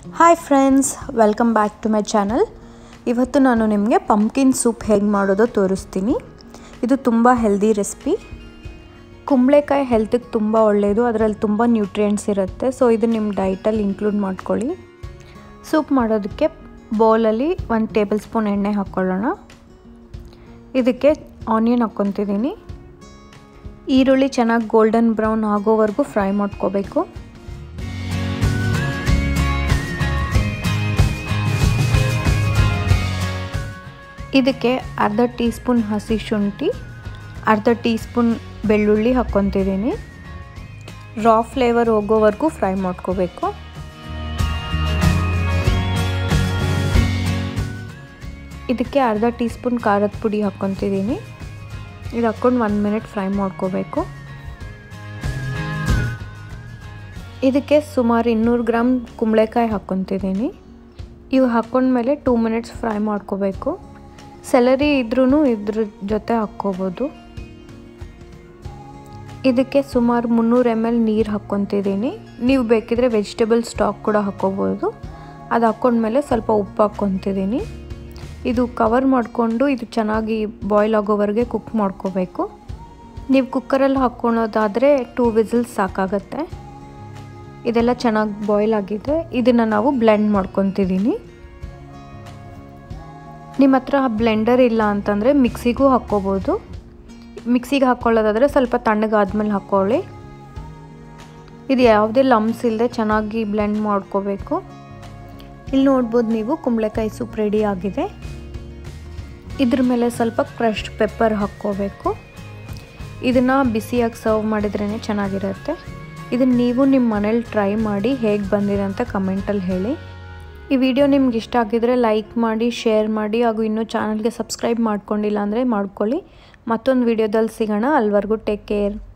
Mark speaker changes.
Speaker 1: hi friends welcome back to my channel ಇವತ್ತು ನಾನು ನಿಮಗೆ ಪಂಪ್ಕಿನ್ ಸೂಪ್ ಹೇಗೆ ಮಾಡೋದೋ ತೋರಿಸ್ತೀನಿ ಇದು ತುಂಬ ಹೆಲ್ದಿ ರೆಸಿಪಿ ಕುಂಬಳಕಾಯಿ ಹೆಲ್ತಿಗೆ ತುಂಬ ಒಳ್ಳೆಯದು ಅದರಲ್ಲಿ ತುಂಬ ನ್ಯೂಟ್ರಿಯೆಂಟ್ಸ್ ಇರುತ್ತೆ ಸೊ ಇದು ನಿಮ್ಮ ಡೈಟಲ್ಲಿ ಇನ್ಕ್ಲೂಡ್ ಮಾಡ್ಕೊಳ್ಳಿ ಸೂಪ್ ಮಾಡೋದಕ್ಕೆ ಬೌಲಲ್ಲಿ ಒಂದು ಟೇಬಲ್ ಸ್ಪೂನ್ ಎಣ್ಣೆ ಹಾಕ್ಕೊಳ್ಳೋಣ ಇದಕ್ಕೆ ಆನಿಯನ್ ಹಾಕ್ಕೊತಿದ್ದೀನಿ ಈರುಳ್ಳಿ ಚೆನ್ನಾಗಿ ಗೋಲ್ಡನ್ ಬ್ರೌನ್ ಆಗೋವರೆಗೂ ಫ್ರೈ ಮಾಡ್ಕೋಬೇಕು ಇದಕ್ಕೆ ಅರ್ಧ ಟೀ ಸ್ಪೂನ್ ಹಸಿ ಶುಂಠಿ ಅರ್ಧ ಟೀ ಸ್ಪೂನ್ ಬೆಳ್ಳುಳ್ಳಿ ಹಾಕ್ಕೊತಿದ್ದೀನಿ ರಾ ಫ್ಲೇವರ್ ಹೋಗೋವರೆಗೂ ಫ್ರೈ ಮಾಡ್ಕೋಬೇಕು ಇದಕ್ಕೆ ಅರ್ಧ ಟೀ ಸ್ಪೂನ್ ಖಾರದ ಪುಡಿ ಹಾಕ್ಕೊತಿದ್ದೀನಿ ಇದು ಹಾಕ್ಕೊಂಡು ಒನ್ ಮಿನಿಟ್ ಫ್ರೈ ಮಾಡ್ಕೋಬೇಕು ಇದಕ್ಕೆ ಸುಮಾರು ಇನ್ನೂರು ಗ್ರಾಮ್ ಕುಂಬಳಕಾಯಿ ಹಾಕ್ಕೊತಿದ್ದೀನಿ ಇವು ಹಾಕ್ಕೊಂಡ್ಮೇಲೆ ಟೂ ಮಿನಿಟ್ಸ್ ಫ್ರೈ ಮಾಡ್ಕೋಬೇಕು ಸೆಲರಿ ಇದ್ರೂ ಇದ್ರ ಜೊತೆ ಹಾಕ್ಕೋಬೋದು ಇದಕ್ಕೆ ಸುಮಾರು ಮುನ್ನೂರು ಎಮ್ ಎಲ್ ನೀರು ಹಾಕ್ಕೊತಿದ್ದೀನಿ ನೀವು ಬೇಕಿದ್ರೆ ವೆಜಿಟೇಬಲ್ ಸ್ಟಾಕ್ ಕೂಡ ಹಾಕ್ಕೋಬೋದು ಅದು ಹಾಕ್ಕೊಂಡ್ಮೇಲೆ ಸ್ವಲ್ಪ ಉಪ್ಪು ಹಾಕ್ಕೊತಿದ್ದೀನಿ ಇದು ಕವರ್ ಮಾಡಿಕೊಂಡು ಇದು ಚೆನ್ನಾಗಿ ಬಾಯ್ಲ್ ಆಗೋವರೆಗೆ ಕುಕ್ ಮಾಡ್ಕೋಬೇಕು ನೀವು ಕುಕ್ಕರಲ್ಲಿ ಹಾಕ್ಕೊಳೋದಾದರೆ ಟೂ ವಿಸಿಲ್ಸ್ ಸಾಕಾಗತ್ತೆ ಇದೆಲ್ಲ ಚೆನ್ನಾಗಿ ಬಾಯ್ಲ್ ಆಗಿದೆ ಇದನ್ನು ನಾವು ಬ್ಲೆಂಡ್ ಮಾಡ್ಕೊತಿದ್ದೀನಿ ನಿಮ್ಮ ಹತ್ರ ಬ್ಲೆಂಡರ್ ಇಲ್ಲ ಅಂತಂದರೆ ಮಿಕ್ಸಿಗೂ ಹಾಕ್ಕೋಬೋದು ಮಿಕ್ಸಿಗೆ ಹಾಕ್ಕೊಳ್ಳೋದಾದರೆ ಸ್ವಲ್ಪ ತಣ್ಣಗಾದ್ಮೇಲೆ ಹಾಕ್ಕೊಳ್ಳಿ ಇದು ಯಾವುದೇ ಲಮ್ಸ್ ಇಲ್ಲದೆ ಚೆನ್ನಾಗಿ ಬ್ಲೆಂಡ್ ಮಾಡ್ಕೋಬೇಕು ಇಲ್ಲಿ ನೋಡ್ಬೋದು ನೀವು ಕುಂಬಳಕಾಯಿ ಸೂಪ್ ರೆಡಿ ಆಗಿದೆ ಇದ್ರ ಮೇಲೆ ಸ್ವಲ್ಪ ಕ್ರಶ್ಡ್ ಪೆಪ್ಪರ್ ಹಾಕ್ಕೋಬೇಕು ಇದನ್ನು ಬಿಸಿಯಾಗಿ ಸರ್ವ್ ಮಾಡಿದ್ರೇ ಚೆನ್ನಾಗಿರುತ್ತೆ ಇದನ್ನು ನೀವು ನಿಮ್ಮ ಮನೇಲಿ ಟ್ರೈ ಮಾಡಿ ಹೇಗೆ ಬಂದಿದೆ ಅಂತ ಕಮೆಂಟಲ್ಲಿ ಹೇಳಿ ಈ ವಿಡಿಯೋ ನಿಮ್ಗೆ ಇಷ್ಟ ಆಗಿದ್ರೆ ಲೈಕ್ ಮಾಡಿ ಶೇರ್ ಮಾಡಿ ಹಾಗೂ ಇನ್ನೂ ಚಾನಲ್ಗೆ ಸಬ್ಸ್ಕ್ರೈಬ್ ಮಾಡ್ಕೊಂಡಿಲ್ಲ ಅಂದರೆ ಮಾಡ್ಕೊಳ್ಳಿ ಮತ್ತೊಂದು ವಿಡಿಯೋದಲ್ಲಿ ಸಿಗೋಣ ಅಲ್ಲಿವರೆಗೂ ಟೇಕ್ ಕೇರ್